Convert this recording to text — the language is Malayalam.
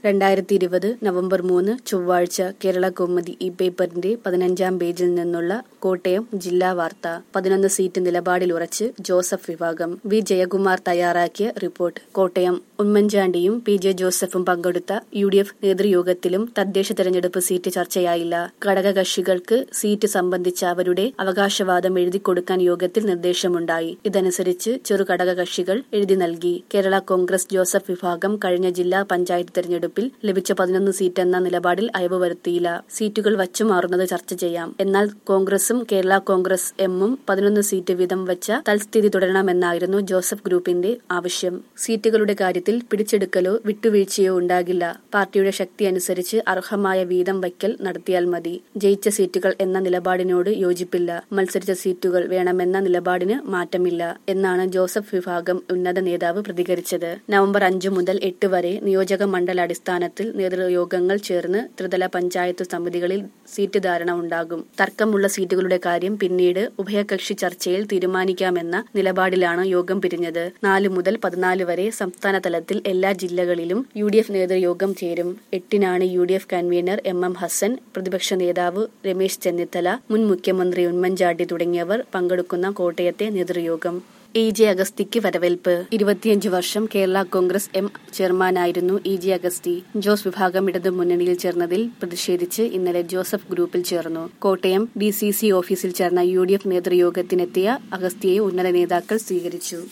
രണ്ടായിരത്തി ഇരുപത് നവംബർ മൂന്ന് ചൊവ്വാഴ്ച കേരള കൗമുദി ഈ പേപ്പറിന്റെ പതിനഞ്ചാം പേജിൽ നിന്നുള്ള കോട്ടയം ജില്ലാ വാർത്ത പതിനൊന്ന് സീറ്റ് നിലപാടിൽ ഉറച്ച് ജോസഫ് വിഭാഗം വി ജയകുമാർ തയ്യാറാക്കിയ റിപ്പോർട്ട് കോട്ടയം ഉമ്മൻചാണ്ടിയും പി ജെ ജോസഫും പങ്കെടുത്ത യു ഡി എഫ് നേതൃയോഗത്തിലും തദ്ദേശ തെരഞ്ഞെടുപ്പ് സീറ്റ് ചർച്ചയായില്ല ഘടകകക്ഷികൾക്ക് സീറ്റ് സംബന്ധിച്ച അവരുടെ അവകാശവാദം എഴുതിക്കൊടുക്കാൻ യോഗത്തിൽ നിർദ്ദേശമുണ്ടായി ഇതനുസരിച്ച് ചെറു ഘടകകക്ഷികൾ എഴുതി നൽകി കേരള കോൺഗ്രസ് ജോസഫ് വിഭാഗം കഴിഞ്ഞ ജില്ലാ പഞ്ചായത്ത് തെരഞ്ഞെടുപ്പിൽ ലഭിച്ച പതിനൊന്ന് സീറ്റ് എന്ന നിലപാടിൽ അയവ് വരുത്തിയില്ല സീറ്റുകൾ വച്ചുമാറുന്നത് ചർച്ച ചെയ്യാം എന്നാൽ കോൺഗ്രസും കേരള കോൺഗ്രസ് എമ്മും പതിനൊന്ന് സീറ്റ് വീതം വെച്ച തൽസ്ഥിതി തുടരണമെന്നായിരുന്നു ജോസഫ് ഗ്രൂപ്പിന്റെ ആവശ്യം സീറ്റുകളുടെ കാര്യത്തിൽ പിടിച്ചെടുക്കലോ വിട്ടുവീഴ്ചയോ ഉണ്ടാകില്ല പാർട്ടിയുടെ ശക്തി അനുസരിച്ച് അർഹമായ വീതം വയ്ക്കൽ നടത്തിയാൽ മതി ജയിച്ച സീറ്റുകൾ എന്ന നിലപാടിനോട് യോജിപ്പില്ല മത്സരിച്ച സീറ്റുകൾ വേണമെന്ന നിലപാടിന് മാറ്റമില്ല എന്നാണ് ജോസഫ് വിഭാഗം ഉന്നത നേതാവ് പ്രതികരിച്ചത് നവംബർ അഞ്ചു മുതൽ എട്ട് വരെ നിയോജക മണ്ഡലാടിസ്ഥാനത്തിൽ നേതൃയോഗങ്ങൾ ചേർന്ന് ത്രിതല പഞ്ചായത്ത് സമിതികളിൽ സീറ്റ് ധാരണ ഉണ്ടാകും തർക്കമുള്ള സീറ്റുകളുടെ കാര്യം പിന്നീട് ഉഭയകക്ഷി ചർച്ചയിൽ തീരുമാനിക്കാമെന്ന നിലപാടിലാണ് യോഗം പിരിഞ്ഞത് നാല് മുതൽ പതിനാല് വരെ സംസ്ഥാന തലത്തിൽ എല്ലാ ജില്ലകളിലും യു ഡി എഫ് നേതൃയോഗം ചേരും എട്ടിനാണ് U D F convener M M Hassan പ്രതിപക്ഷ നേതാവ് രമേശ് ചെന്നിത്തല മുൻ മുഖ്യമന്ത്രി ഉമ്മൻചാണ്ടി തുടങ്ങിയവർ പങ്കെടുക്കുന്ന കോട്ടയത്തെ നേതൃയോഗം ഇ ജെ അഗസ്തിക്ക് വരവേൽപ്പ് ഇരുപത്തിയഞ്ച് വർഷം കേരള കോൺഗ്രസ് എം ചെയർമാനായിരുന്നു ഇ ജെ അഗസ്തി ജോസ് വിഭാഗം ഇടതു മുന്നണിയിൽ ചേർന്നതിൽ പ്രതിഷേധിച്ച് ഇന്നലെ ജോസഫ് ഗ്രൂപ്പിൽ ചേർന്നു കോട്ടയം ഡി സി സി ഓഫീസിൽ ചേർന്ന യു ഡി എഫ് നേതൃയോഗത്തിനെത്തിയ അഗസ്തിയെ ഉന്നത നേതാക്കൾ സ്വീകരിച്ചു